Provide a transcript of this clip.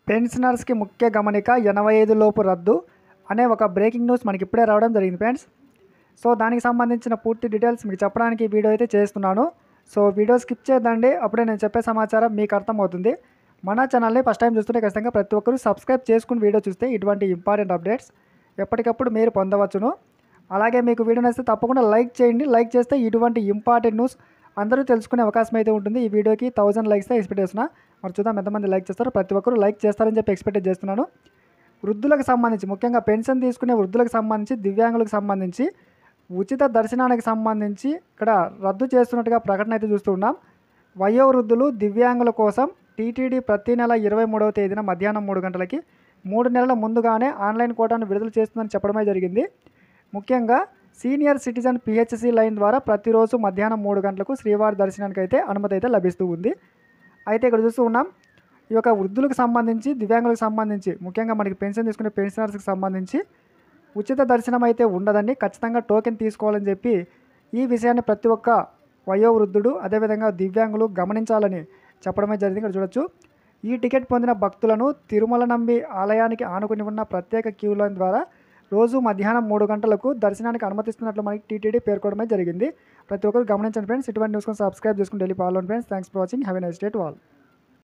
పెన్షనర్స్కి ముఖ్య గమనిక ఎనభై ఐదు లోపు రద్దు అనే ఒక బ్రేకింగ్ న్యూస్ మనకి ఇప్పుడే రావడం జరిగింది ఫ్రెండ్స్ సో దానికి సంబంధించిన పూర్తి డీటెయిల్స్ మీకు చెప్పడానికి ఈ వీడియో అయితే చేస్తున్నాను సో వీడియో స్కిప్ చేద్దండి అప్పుడే నేను చెప్పే సమాచారం మీకు అర్థమవుతుంది మన ఛానల్ని ఫస్ట్ టైం చూస్తుంటే ఖచ్చితంగా ప్రతి ఒక్కరూ సబ్స్క్రైబ్ చేసుకుని వీడియో చూస్తే ఇటువంటి ఇంపార్టెంట్ అప్డేట్స్ ఎప్పటికప్పుడు మీరు పొందవచ్చును అలాగే మీకు వీడియో నచ్చితే తప్పకుండా లైక్ చేయండి లైక్ చేస్తే ఇటువంటి ఇంపార్టెంట్ న్యూస్ అందరూ తెలుసుకునే అవకాశం అయితే ఉంటుంది ఈ వీడియోకి థౌసండ్ లైక్స్ ఎక్స్పెక్ట్ చేస్తున్నా మరి చూద్దాం ఎంతమంది లైక్ చేస్తారో ప్రతి ఒక్కరు లైక్ చేస్తారని చెప్పి ఎక్స్పెక్ట్ చేస్తున్నాను వృద్ధులకు సంబంధించి ముఖ్యంగా పెన్షన్ తీసుకునే వృద్ధులకు సంబంధించి దివ్యాంగులకు సంబంధించి ఉచిత దర్శనానికి సంబంధించి ఇక్కడ రద్దు చేస్తున్నట్టుగా ప్రకటన అయితే చూస్తున్నాం వయోవృద్ధులు దివ్యాంగుల కోసం టీటీడీ ప్రతి నెల ఇరవై మూడవ తేదీన మధ్యాహ్నం మూడు గంటలకి మూడు నెలల ముందుగానే ఆన్లైన్ కోటాను విడుదల చేస్తుందని చెప్పడమే జరిగింది ముఖ్యంగా సీనియర్ సిటిజన్ పిహెచ్సి లైన్ ద్వారా ప్రతిరోజు మధ్యాహ్నం మూడు గంటలకు శ్రీవారి దర్శనానికి అయితే అనుమతి అయితే లభిస్తూ ఉంది అయితే ఇక్కడ చూస్తూ ఉన్నాం ఈ యొక్క వృద్ధులకు సంబంధించి దివ్యాంగులకు సంబంధించి ముఖ్యంగా మనకి పెన్షన్ తీసుకునే పెన్షనర్స్కి సంబంధించి ఉచిత దర్శనం అయితే ఉండదండి ఖచ్చితంగా టోకెన్ తీసుకోవాలని చెప్పి ఈ విషయాన్ని ప్రతి ఒక్క వయోవృద్ధుడు అదేవిధంగా దివ్యాంగులు గమనించాలని చెప్పడమే జరిగింది ఇక్కడ చూడొచ్చు ఈ టికెట్ పొందిన భక్తులను తిరుమల నంబి ఆలయానికి ఆనుకుని ఉన్న ప్రత్యేక క్యూ లైన్ ద్వారా రోజు మధ్యాహ్నం మూడు గంటలకు దర్శనానికి అనుమతిస్తున్నట్లు మనకి టీటీడీ పేర్కొనడమే జరిగింది ప్రతి ఒక్కరు గమనించండి ఫ్రెండ్స్ ఇటువంటి న్యూస్ కోసం సబ్స్క్రైబ్ చేసుకుని daily follow friends thanks for watching have a nice day to all